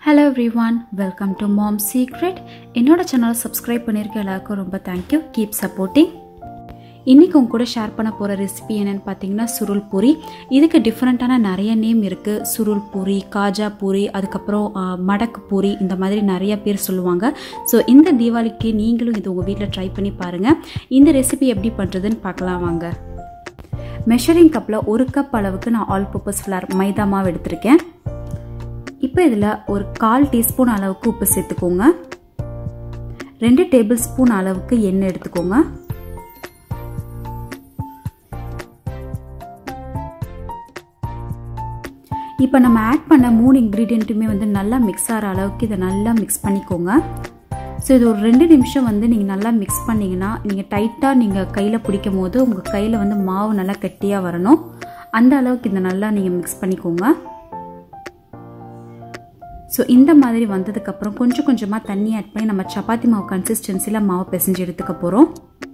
hello everyone welcome to mom secret என்னோட சேனலை subscribe பண்ணியிருக்க எல்லாருக்கும் ரொம்ப தேங்க்யூ கீப் சப்போர்ட்டிங் இன்றைக்கி உங்க கூட ஷேர் பண்ண போகிற ரெசிபி என்னென்னு பார்த்தீங்கன்னா சுருள் பூரி இதுக்கு டிஃப்ரெண்ட்டான நிறைய நேம் இருக்குது சுருள் பூரி காஜா பூரி அதுக்கப்புறம் ஆ, மடக்கு பூரி இந்த மாதிரி நிறைய பேர் சொல்லுவாங்க ஸோ இந்த தீபாவளிக்கு நீங்களும் இது உங்கள் வீட்டில் ட்ரை பண்ணி பாருங்கள் இந்த ரெசிபி எப்படி பண்ணுறதுன்னு பார்க்கலாம் வாங்க மெஷரிங் கப்பில் ஒரு கப் அளவுக்கு நான் ஆல் பர்பஸ் ஃப்ளார் மைதா மாவு எடுத்திருக்கேன் இப்போ இதில் ஒரு கால் டீஸ்பூன் அளவுக்கு உப்பு சேர்த்துக்கோங்க ரெண்டு டேபிள் ஸ்பூன் அளவுக்கு எண்ணெய் எடுத்துக்கோங்க இப்போ நம்ம ஆட் பண்ண மூணு இன்க்ரீடியண்ட்டுமே வந்து நல்லா மிக்ஸ் ஆகிற அளவுக்கு இதை நல்லா மிக்ஸ் பண்ணிக்கோங்க ஸோ இது ஒரு ரெண்டு நிமிஷம் வந்து நீங்கள் நல்லா மிக்ஸ் பண்ணிங்கன்னா நீங்கள் டைட்டாக நீங்கள் கையில் பிடிக்கும் போது உங்கள் கையில் வந்து மாவு நல்லா கெட்டியாக வரணும் அந்த அளவுக்கு இதை நல்லா நீங்கள் மிக்ஸ் பண்ணிக்கோங்க ஸோ இந்த மாதிரி வந்ததுக்கப்புறம் கொஞ்சம் கொஞ்சமாக தண்ணி ஆட் பண்ணி நம்ம சப்பாத்தி மாவு கன்சிஸ்டன்சியில் மாவு பிசைஞ்சு எடுத்துக்க போகிறோம்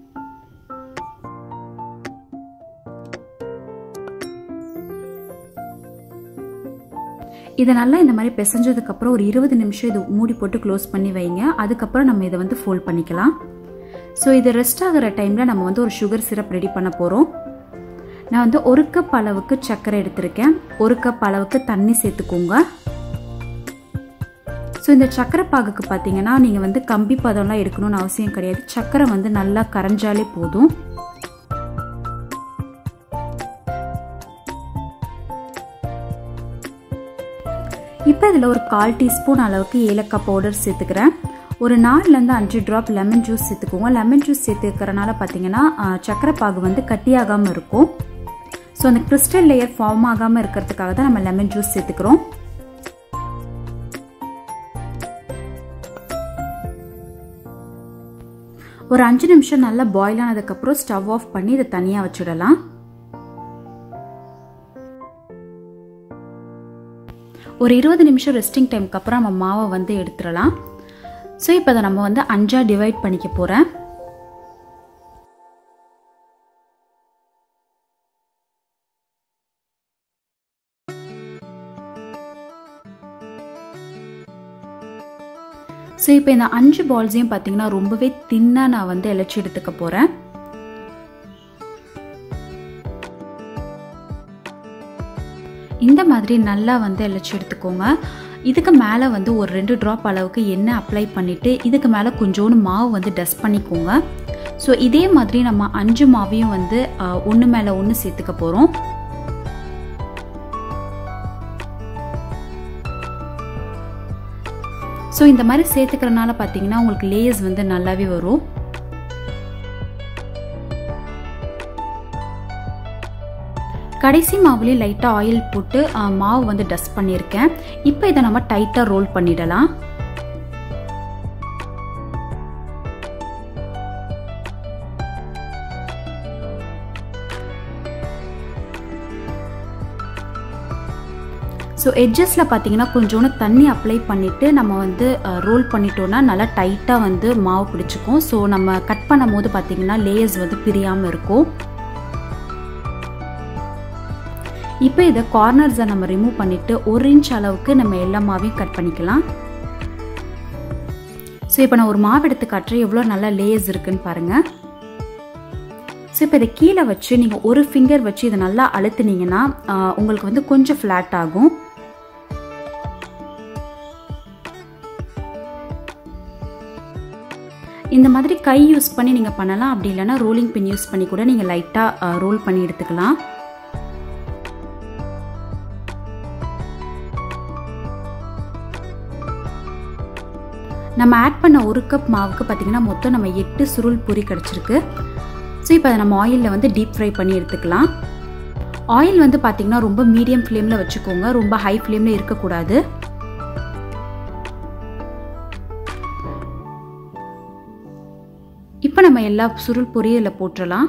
இதை நல்லா இந்த மாதிரி பிசைஞ்சதுக்கப்புறம் ஒரு இருபது நிமிஷம் இது மூடி போட்டு க்ளோஸ் பண்ணி வைங்க அதுக்கப்புறம் நம்ம இதை வந்து ஃபோல்ட் பண்ணிக்கலாம் ஸோ இது ரெஸ்ட் ஆகிற டைமில் நம்ம வந்து ஒரு சுகர் சிரப் ரெடி பண்ண போகிறோம் நான் வந்து ஒரு கப் அளவுக்கு சர்க்கரை எடுத்திருக்கேன் ஒரு கப் அளவுக்கு தண்ணி சேர்த்துக்கோங்க ஸோ இந்த சக்கரை பாகுக்கு பார்த்தீங்கன்னா நீங்கள் வந்து கம்பி பதம்லாம் எடுக்கணும்னு அவசியம் கிடையாது சக்கரை வந்து நல்லா கரைஞ்சாலே போதும் இப்போ இதில் ஒரு கால் டீஸ்பூன் அளவுக்கு ஏலக்காய் பவுடர் சேர்த்துக்கிறேன் ஒரு நாலுலேருந்து அஞ்சு ட்ராப் லெமன் ஜூஸ் சேர்த்துக்கோங்க லெமன் ஜூஸ் சேர்த்துக்கிறனால பார்த்தீங்கன்னா சக்கரை பாகு வந்து கட்டியாகாமல் இருக்கும் ஸோ அந்த கிறிஸ்டல் லேயர் ஃபார்ம் ஆகாமல் இருக்கிறதுக்காக தான் நம்ம லெமன் ஜூஸ் சேர்த்துக்கிறோம் ஒரு அஞ்சு நிமிஷம் நல்லா பாயில் ஆனதுக்கப்புறம் ஸ்டவ் ஆஃப் பண்ணி இதை தனியாக வச்சிடலாம் ஒரு இருபது நிமிஷம் ரெஸ்டிங் டைமுக்கு அப்புறம் நம்ம மாவை வந்து எடுத்துடலாம் ஸோ இப்போ அதை நம்ம வந்து அஞ்சாக டிவைட் பண்ணிக்க போகிறேன் ஸோ இப்போ இந்த அஞ்சு பால்ஸையும் பார்த்தீங்கன்னா ரொம்பவே தின்னாக நான் வந்து இழைச்சி எடுத்துக்க போகிறேன் இந்த மாதிரி நல்லா வந்து இழைச்சி எடுத்துக்கோங்க இதுக்கு மேலே வந்து ஒரு ரெண்டு ட்ராப் அளவுக்கு எண்ணெய் அப்ளை பண்ணிவிட்டு இதுக்கு மேலே கொஞ்சோண்டு மாவு வந்து டஸ்ட் பண்ணிக்கோங்க ஸோ இதே மாதிரி நம்ம அஞ்சு மாவையும் வந்து ஒன்று மேலே ஒன்று சேர்த்துக்க போகிறோம் ஸோ இந்த மாதிரி சேர்த்துக்கிறனால பார்த்தீங்கன்னா உங்களுக்கு லேயர்ஸ் வந்து நல்லாவே வரும் கடைசி மாவுலேயே லைட்டாக ஆயில் போட்டு மாவு வந்து டஸ்ட் பண்ணியிருக்கேன் இப்போ இதை நம்ம டைட்டாக ரோல் பண்ணிடலாம் ஸோ எட்ஜஸில் பார்த்தீங்கன்னா கொஞ்சோண்டு தண்ணி அப்ளை பண்ணிவிட்டு நம்ம வந்து ரோல் பண்ணிட்டோன்னா நல்லா டைட்டாக வந்து மாவு பிடிச்சிக்கும் ஸோ நம்ம கட் பண்ணும் போது பார்த்தீங்கன்னா லேயர்ஸ் வந்து பிரியாமல் இருக்கும் இப்போ இதை கார்னர்ஸை நம்ம ரிமூவ் பண்ணிவிட்டு ஒரு இன்ச் அளவுக்கு நம்ம எல்லா மாவையும் கட் பண்ணிக்கலாம் ஸோ இப்போ நான் ஒரு மாவு எடுத்து காட்டுறேன் எவ்வளோ நல்லா லேயர்ஸ் இருக்குன்னு பாருங்கள் ஸோ இப்போ இதை கீழே வச்சு நீங்கள் ஒரு ஃபிங்கர் வச்சு இதை நல்லா அழுத்துனீங்கன்னா உங்களுக்கு வந்து கொஞ்சம் ஃப்ளாட் ஆகும் இந்த மாதிரி கை யூஸ் பண்ணி நீங்கள் பண்ணலாம் அப்படி இல்லைன்னா ரோலிங் பின் யூஸ் பண்ணி கூட நீங்கள் லைட்டாக ரோல் பண்ணி எடுத்துக்கலாம் நம்ம ஆட் பண்ண ஒரு கப் மாவுக்கு பார்த்தீங்கன்னா மொத்தம் நம்ம எட்டு சுருள் பொரி கிடச்சிருக்கு ஸோ இப்போ அதை நம்ம ஆயிலில் வந்து டீப் ஃப்ரை பண்ணி எடுத்துக்கலாம் ஆயில் வந்து பார்த்தீங்கன்னா ரொம்ப மீடியம் ஃப்ளேமில் வச்சுக்கோங்க ரொம்ப ஹை ஃப்ளேமில் இருக்கக்கூடாது இப்போ நம்ம எல்லா சுருள் பொரியலில் போட்டுடலாம்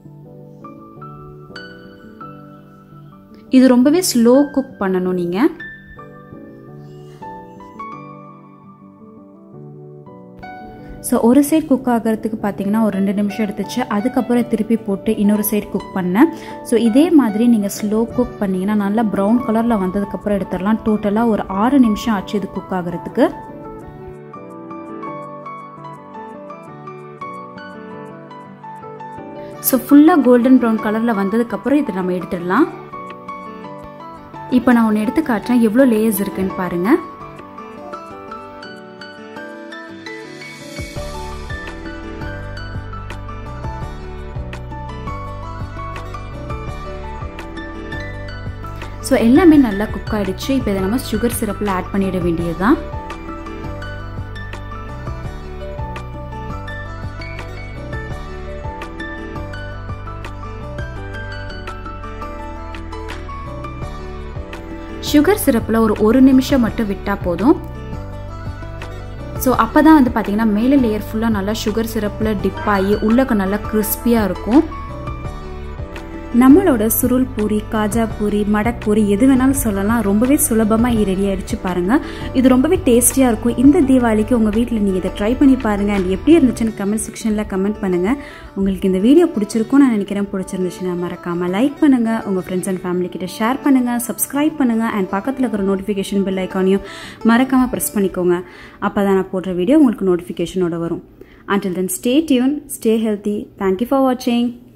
இது ரொம்பவே ஸ்லோ குக் பண்ணணும் நீங்கள் ஸோ ஒரு சைடு குக் ஆகிறதுக்கு பார்த்தீங்கன்னா ஒரு ரெண்டு நிமிஷம் எடுத்துச்சு அதுக்கப்புறம் திருப்பி போட்டு இன்னொரு சைடு குக் பண்ணேன் ஸோ இதே மாதிரி நீங்கள் ஸ்லோ குக் பண்ணிங்கன்னா நல்லா ப்ரௌன் கலரில் வந்ததுக்கப்புறம் எடுத்துடலாம் டோட்டலாக ஒரு ஆறு நிமிஷம் ஆச்சு இது குக் ஆகிறதுக்கு ஸோ ஃபுல்லாக கோல்டன் ப்ரௌன் கலரில் வந்ததுக்கப்புறம் இதை நம்ம எடுத்துடலாம் இப்போ நான் ஒன்று எடுத்து காட்டுறேன் எவ்வளோ லேயர்ஸ் இருக்குன்னு பாருங்கள் ஸோ எல்லாமே நல்லா குக் ஆகிடுச்சு இப்போ இதை நம்ம சுகர் சிரப்பில் ஆட் பண்ணிட வேண்டியது தான் சுகர் சிரப்பில் ஒரு ஒரு நிமிஷம் மட்டும் விட்டால் போதும் ஸோ அப்போ தான் வந்து பார்த்திங்கன்னா மேலே லேயர் ஃபுல்லாக நல்லா சுகர் சிரப்பில் டிப் ஆகி உள்ளக்க நல்லா கிறிஸ்பியாக இருக்கும் நம்மளோட சுருள் பூரி காஜா பூரி மடக் பூரி எது வேணாலும் சொல்லலாம் ரொம்பவே சுலபமாக ரெடி ஆகிடுச்சு பாருங்கள் இது ரொம்பவே டேஸ்டியாக இருக்கும் இந்த தீபாவளிக்கு உங்கள் வீட்டில் நீங்கள் இதை ட்ரை பண்ணி பாருங்கள் அண்ட் எப்படி இருந்துச்சுன்னு கமெண்ட் செக்ஷனில் கமெண்ட் பண்ணுங்கள் உங்களுக்கு இந்த வீடியோ பிடிச்சிருக்கும் நான் நினைக்கிறேன் பிடிச்சிருந்துச்சுன்னா மறக்காமல் லைக் பண்ணுங்கள் உங்கள் ஃப்ரெண்ட்ஸ் அண்ட் ஃபேமிலி கிட்ட ஷேர் பண்ணுங்கள் சப்ஸ்கிரைப் பண்ணுங்கள் அண்ட் பக்கத்தில் இருக்கிற நோட்டிஃபிகேஷன் பெல் ஐக்கானையும் மறக்காமல் ப்ரெஸ் பண்ணிக்கோங்க அப்போ தான் நான் போடுற வீடியோ உங்களுக்கு நோட்டிஃபிகேஷனோட வரும் until then stay tuned stay healthy thank you for watching